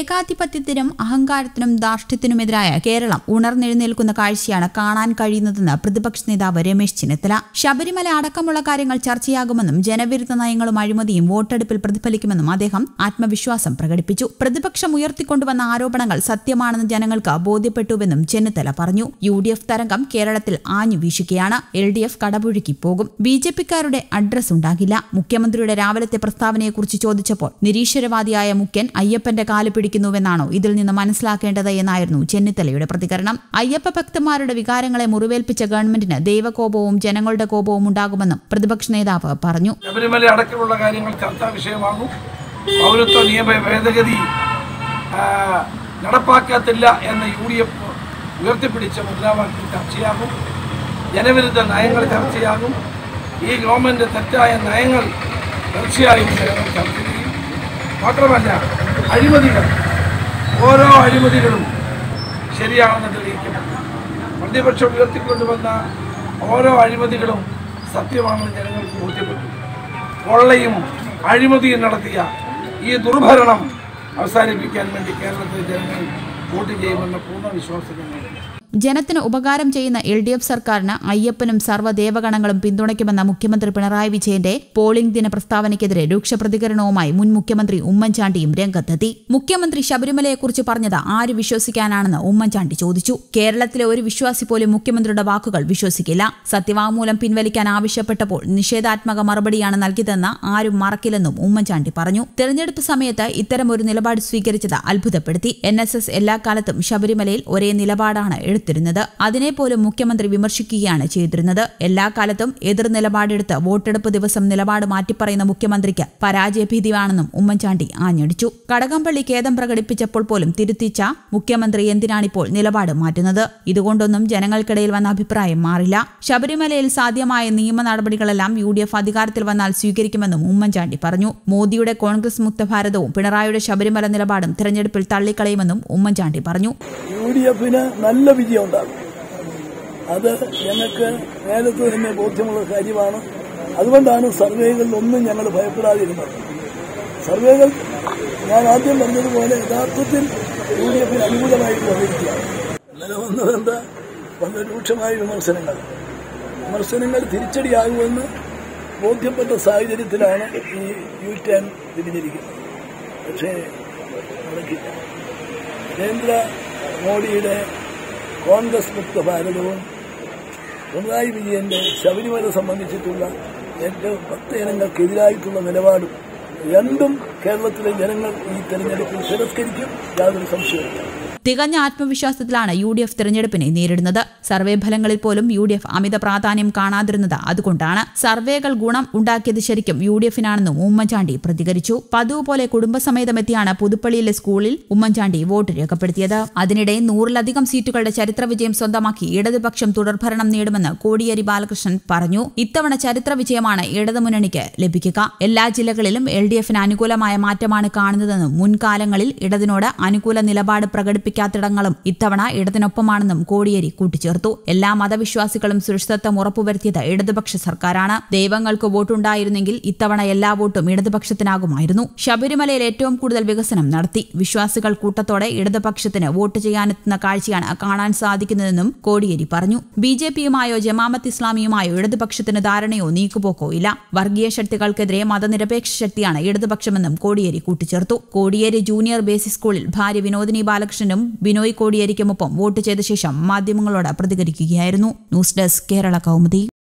ഏകാധിപത്യത്തിനും അഹങ്കാരത്തിനും ധാർഷ്ട്യത്തിനുമെതിരായ കേരളം ഉണർന്നെഴുന്നേൽക്കുന്ന കാഴ്ചയാണ് കാണാൻ കഴിയുന്നതെന്ന് പ്രതിപക്ഷ നേതാവ് രമേശ് ചെന്നിത്തല ശബരിമല അടക്കമുള്ള കാര്യങ്ങൾ ചർച്ചയാകുമെന്നും ജനവിരുദ്ധ നയങ്ങളും അഴിമതിയും വോട്ടെടുപ്പിൽ പ്രതിഫലിക്കുമെന്നും അദ്ദേഹം ആത്മവിശ്വാസം പ്രകടിപ്പിച്ചു പ്രതിപക്ഷം ഉയർത്തിക്കൊണ്ടുവന്ന ആരോപണങ്ങൾ സത്യമാണെന്ന് ജനങ്ങൾക്ക് ബോധ്യപ്പെട്ടുവെന്നും ചെന്നിത്തല പറഞ്ഞു യു ഡി എഫ് തരംഗം കേരളത്തിൽ ആഞ്ഞു വീശുകയാണ് എൽ ഡി എഫ് കടപുഴുക്കി പോകും ബി ജെ പിക്കാരുടെ അഡ്രസ് ഉണ്ടാകില്ല മുഖ്യമന്ത്രിയുടെ രാവിലത്തെ പ്രസ്താവനയെക്കുറിച്ച് ചോദിച്ചപ്പോൾ നിരീശ്വരവാദിയായ മുഖ്യൻ അയ്യപ്പന്റെ കാല് പിടിക്കുന്നുവെന്നാണോ ഇതിൽ നിന്ന് മനസ്സിലാക്കേണ്ടത് എന്നായിരുന്നു ചെന്നിത്തലയുടെ പ്രതികരണം അയ്യപ്പ ഭക്തന്മാരുടെ വികാരങ്ങളെ മുറിവേൽപ്പിച്ച ഗവൺമെന്റിന് ദൈവകോപവും ജനങ്ങളുടെ കോപവും ഉണ്ടാകുമെന്നും പ്രതിപക്ഷ നേതാവ് പറഞ്ഞു ശബരിമല അടക്കമുള്ള കാര്യങ്ങൾ ചർച്ചാ വിഷയമാകും പൗരത്വ നിയമ ഭേദഗതി ആ, നടപ്പാക്കത്തില്ല എന്ന യു ഡി എഫ് ഉയർത്തിപ്പിടിച്ച മുദ്രാവാക്യം ചർച്ചയാകും ജനവിരുദ്ധ നയങ്ങൾ ചർച്ചയാകും ഈ ഗവൺമെൻറ് തെറ്റായ നയങ്ങൾ തീർച്ചയായും ജനങ്ങൾ ചർച്ച ചെയ്യും മാത്രമല്ല അഴിമതികൾ ഓരോ അഴിമതികളും ശരിയാണെന്ന് തെളിയിക്കപ്പെട്ടു പ്രതിപക്ഷം ഉയർത്തിക്കൊണ്ടുവന്ന ഓരോ അഴിമതികളും സത്യമാണെന്ന് ജനങ്ങൾക്ക് ബോധ്യപ്പെട്ടു കൊള്ളയും അഴിമതിയും നടത്തിയ ഈ ദുർഭരണം അവസാനിപ്പിക്കാൻ വേണ്ടി കേരളത്തിലെ ജനങ്ങൾ വോട്ട് ചെയ്യുമെന്ന പൂർണ്ണ വിശ്വാസം ഞങ്ങളുണ്ട് ജനത്തിന് ഉപകാരം ചെയ്യുന്ന എൽ ഡി എഫ് സർക്കാരിന് അയ്യപ്പനും സർവ്വദേവഗണങ്ങളും പിന്തുണയ്ക്കുമെന്ന മുഖ്യമന്ത്രി പിണറായി വിജയന്റെ പോളിംഗ് ദിന പ്രസ്താവനയ്ക്കെതിരെ രൂക്ഷ പ്രതികരണവുമായി മുൻ മുഖ്യമന്ത്രി ഉമ്മൻചാണ്ടിയും രംഗത്തെത്തി മുഖ്യമന്ത്രി ശബരിമലയെക്കുറിച്ച് പറഞ്ഞത് ആര് വിശ്വസിക്കാനാണെന്ന് ഉമ്മൻചാണ്ടി ചോദിച്ചു കേരളത്തിലെ ഒരു വിശ്വാസി പോലും മുഖ്യമന്ത്രിയുടെ വാക്കുകൾ വിശ്വസിക്കില്ല സത്യവാങ്മൂലം പിൻവലിക്കാൻ ആവശ്യപ്പെട്ടപ്പോൾ നിഷേധാത്മക മറുപടിയാണ് നൽകിയതെന്ന് ആരും മറക്കില്ലെന്നും ഉമ്മൻചാണ്ടി പറഞ്ഞു തെരഞ്ഞെടുപ്പ് സമയത്ത് ഇത്തരം ഒരു നിലപാട് സ്വീകരിച്ചത് അത്ഭുതപ്പെടുത്തി എൻ എസ് എസ് എല്ലാ കാലത്തും ശബരിമലയിൽ ഒരേ നിലപാടാണ് എടുത്തിരുന്നത് അതിനെ പോലും മുഖ്യമന്ത്രി വിമർശിക്കുകയാണ് ചെയ്തിരുന്നത് എല്ലാ കാലത്തും എതിർ നിലപാടെടുത്ത് വോട്ടെടുപ്പ് ദിവസം നിലപാട് മാറ്റിപ്പറയുന്ന മുഖ്യമന്ത്രിക്ക് പരാജയഭീതിയാണെന്നും ഉമ്മൻചാണ്ടി ആഞ്ഞടിച്ചു കടകംപള്ളി ഖേദം പ്രകടിപ്പിച്ചപ്പോൾ പോലും തിരുത്തിച്ച മുഖ്യമന്ത്രി എന്തിനാണിപ്പോൾ നിലപാട് മാറ്റുന്നത് ഇതുകൊണ്ടൊന്നും ജനങ്ങൾക്കിടയിൽ വന്ന അഭിപ്രായം മാറില്ല ശബരിമലയിൽ സാധ്യമായ നിയമ നടപടികളെല്ലാം യു ഡി എഫ് അധികാരത്തിൽ വന്നാൽ സ്വീകരിക്കുമെന്നും ഉമ്മൻചാണ്ടി പറഞ്ഞു മോദിയുടെ കോൺഗ്രസ് മുക്ത ഭാരതവും പിണറായിയുടെ ശബരിമല നിലപാടും തെരഞ്ഞെടുപ്പിൽ തള്ളിക്കളയുമെന്നും ഉമ്മൻചാണ്ടി പറഞ്ഞു യു ഡി എഫിന് നല്ല വിജയം ഉണ്ടാകും അത് ഞങ്ങൾക്ക് നേരത്തെ തന്നെ ബോധ്യമുള്ള കാര്യമാണ് അതുകൊണ്ടാണ് സർവേകളിലൊന്നും ഞങ്ങൾ ഭയപ്പെടാതിരുന്നത് സർവേകൾ ഞാൻ ആദ്യം പറഞ്ഞതുപോലെ യഥാർത്ഥത്തിൽ യു ഡി എഫിന് അനുകൂലമായിട്ട് വന്നിരിക്കുകയാണ് ഇന്നലെ വന്നത് എന്താ വളരെ രൂക്ഷമായ വിമർശനങ്ങൾ വിമർശനങ്ങൾ തിരിച്ചടിയാകുമെന്ന് ബോധ്യപ്പെട്ട സാഹചര്യത്തിലാണ് ഈ യു ടേൺ തിരിഞ്ഞിരിക്കുന്നത് പക്ഷേ നടക്കില്ല നരേന്ദ്ര മോഡിയുടെ കോൺഗ്രസ് മുക്ത ഭാരതവും പിണറായി വിജയന്റെ ശബരിമല സംബന്ധിച്ചിട്ടുള്ള ഏറ്റവും ഭക്തജനങ്ങൾക്കെതിരായിട്ടുള്ള നിലപാടും രണ്ടും കേരളത്തിലെ ജനങ്ങൾ ഈ തെരഞ്ഞെടുപ്പിൽ തിരസ്കരിക്കും യാതൊരു സംശയവുമില്ല തികഞ്ഞ ആത്മവിശ്വാസത്തിലാണ് യു ഡി എഫ് തെരഞ്ഞെടുപ്പിനെ നേരിടുന്നത് സർവേ ഫലങ്ങളിൽ പോലും യു ഡി എഫ് അമിത പ്രാധാന്യം കാണാതിരുന്നത് അതുകൊണ്ടാണ് സർവേകൾ ഗുണം ഉണ്ടാക്കിയത് ശരിക്കും യു ഡി എഫിനാണെന്നും ഉമ്മൻചാണ്ടി പ്രതികരിച്ചു പതിവ് പോലെ കുടുംബസമേതമെത്തിയാണ് പുതുപ്പള്ളിയിലെ സ്കൂളിൽ ഉമ്മൻചാണ്ടി വോട്ട് രേഖപ്പെടുത്തിയത് അതിനിടെ നൂറിലധികം സീറ്റുകളുടെ ചരിത്ര വിജയം സ്വന്തമാക്കി ഇടതുപക്ഷം തുടർഭരണം നേടുമെന്ന് കോടിയേരി ബാലകൃഷ്ണൻ പറഞ്ഞു ഇത്തവണ ചരിത്ര വിജയമാണ് ഇടതുമുന്നണിക്ക് ലഭിക്കുക എല്ലാ ജില്ലകളിലും എൽ ഡി എഫിന് അനുകൂലമായ മാറ്റമാണ് കാണുന്നതെന്നും മുൻകാലങ്ങളിൽ ഇടതിനോട് അനുകൂല നിലപാട് പ്രകടിപ്പിക്കാത്തിടങ്ങളും ഇത്തവണ ഇടതിനൊപ്പമാണെന്നും കോടിയേരി കൂട്ടിച്ചേർത്തു എല്ലാ മതവിശ്വാസികളും സുരക്ഷിതത്വം ഉറപ്പുവരുത്തിയത് ഇടതുപക്ഷ സർക്കാരാണ് ദൈവങ്ങൾക്ക് വോട്ടുണ്ടായിരുന്നെങ്കിൽ ഇത്തവണ എല്ലാ വോട്ടും ഇടതുപക്ഷത്തിനാകുമായിരുന്നു ശബരിമലയിൽ ഏറ്റവും കൂടുതൽ വികസനം നടത്തി വിശ്വാസികൾ കൂട്ടത്തോടെ ഇടതുപക്ഷത്തിന് വോട്ട് ചെയ്യാനെത്തുന്ന കാഴ്ചയാണ് കാണാൻ സാധിക്കുന്നതെന്നും കോടിയേരി പറഞ്ഞു ബി ജെ പിയുമായോ ജമാമത്ത് ഇസ്ലാമിയുമായോ ഇടതുപക്ഷത്തിന് ധാരണയോ നീക്കുപോക്കോ ഇല്ല വർഗീയ ശക്തികൾക്കെതിരെ മതനിരപേക്ഷ ശക്തിയാണ് ഇടതുപക്ഷമെന്നും കോടിയേരി കൂട്ടിച്ചേർത്തു കോടിയേരി ജൂനിയർ ബേസിക് സ്കൂളിൽ ഭാര്യ വിനോദിനി ബാലകൃഷ്ണനും ബിനോയ് കോടിയേരിക്കുമൊപ്പം വോട്ട് ചെയ്ത ശേഷം മാധ്യമങ്ങളോട് പ്രതികരിക്കുകയായിരുന്നു ന്യൂസ് ഡെസ്ക് കേരള കൗമുദി